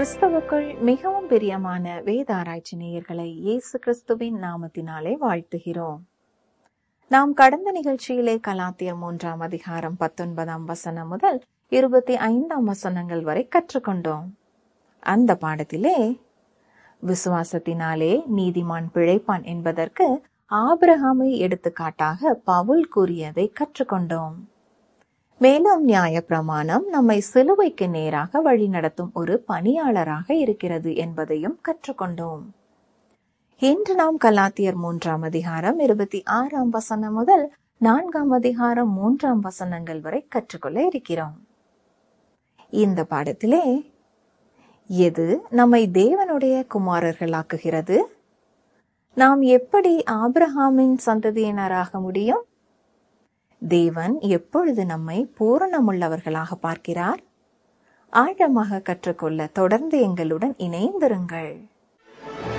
கிறிஸ்துவுக்குள் மிகவும் பிரியமான வேதாராய்ச்சி நேயர்களை இயேசு கிறிஸ்துவின் நாமத்தினாலே வாழ்த்துகிறோம் நாம் கடந்த நிகழ்ச்சியிலே கலாத்தியர் மூன்றாம் அதிகாரம் பத்தொன்பதாம் வசனம் முதல் இருபத்தி ஐந்தாம் வசனங்கள் வரை கற்றுக்கொண்டோம் அந்த பாடத்திலே விசுவாசத்தினாலே நீதிமான் பிழைப்பான் என்பதற்கு ஆபிரகாமை எடுத்துக்காட்டாக பவுல் கூறியதை கற்றுக்கொண்டோம் மேலும் நியாய பிரமாணம் நம்மை சிலுவைக்கு நேராக வழிநடத்தும் ஒரு பணியாளராக இருக்கிறது என்பதையும் கற்றுக்கொண்டோம் இன்று நாம் கலாத்தியர் மூன்றாம் அதிகாரம் இருபத்தி ஆறாம் வசனம் முதல் நான்காம் அதிகாரம் மூன்றாம் வசனங்கள் வரை கற்றுக்கொள்ள இருக்கிறோம் இந்த பாடத்திலே எது நம்மை தேவனுடைய குமாரர்களாக்குகிறது நாம் எப்படி ஆபிரஹாமின் சந்ததியினராக முடியும் தேவன் எப்பொழுது நம்மை பூரணமுள்ளவர்களாக பார்க்கிறார் ஆழமாக கற்றுக்கொள்ள தொடர்ந்து எங்களுடன் இணைந்திருங்கள்